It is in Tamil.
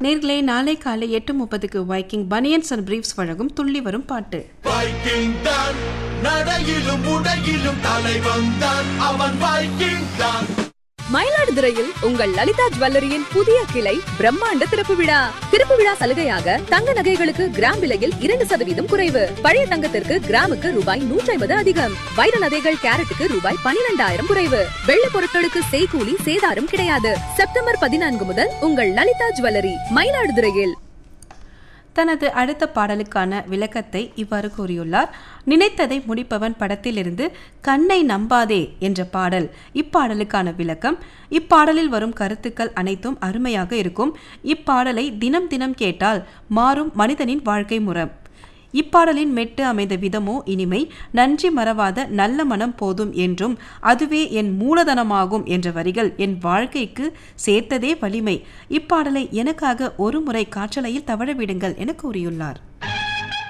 நேர்களே நாளை காலை எட்டு முப்பதுக்கு வைக்கிங் பனியன்ஸ் அண்ட் பிரீஃப்ஸ் வழங்கும் துள்ளி வரும் பாட்டு வைக்கிங் தான் நடையிலும் உடையிலும் தலைவன் தான் அவன் வைக்கிங் தான் மயிலாடுதுறையில் உங்கள் லலிதா ஜுவல்லரியின் புதிய கிளை பிரம்மாண்ட திறப்பு விழா திறப்பு விழா சலுகையாக தங்க நகைகளுக்கு கிராம் விலையில் இரண்டு சதவீதம் குறைவு பழைய தங்கத்திற்கு கிராமுக்கு ரூபாய் நூற்றி ஐம்பது அதிகம் வைர நகைகள் கேரட்டுக்கு ரூபாய் பனிரெண்டாயிரம் குறைவு வெள்ளி பொருட்களுக்கு செய்கூலி சேதாரம் கிடையாது செப்டம்பர் பதினான்கு முதல் உங்கள் லலிதா ஜுவல்லரி மயிலாடுதுறையில் தனது அடுத்த பாடலுக்கான விளக்கத்தை இவ்வாறு கூறியுள்ளார் நினைத்ததை முடிப்பவன் படத்திலிருந்து கண்ணை நம்பாதே என்ற பாடல் இப்பாடலுக்கான விளக்கம் இப்பாடலில் வரும் கருத்துக்கள் அனைத்தும் அருமையாக இருக்கும் இப்பாடலை தினம் தினம் கேட்டால் மாறும் மனிதனின் வாழ்க்கை முறை இப்பாடலின் மெட்டு அமைந்த விதமோ இனிமை நன்றி மறவாத நல்ல மனம் போதும் என்றும் அதுவே என் மூலதனமாகும் என்ற வரிகள் என் வாழ்க்கைக்கு சேர்த்ததே வலிமை இப்பாடலை எனக்காக ஒரு முறை காற்றலையில் தவழ விடுங்கள் என கூறியுள்ளார்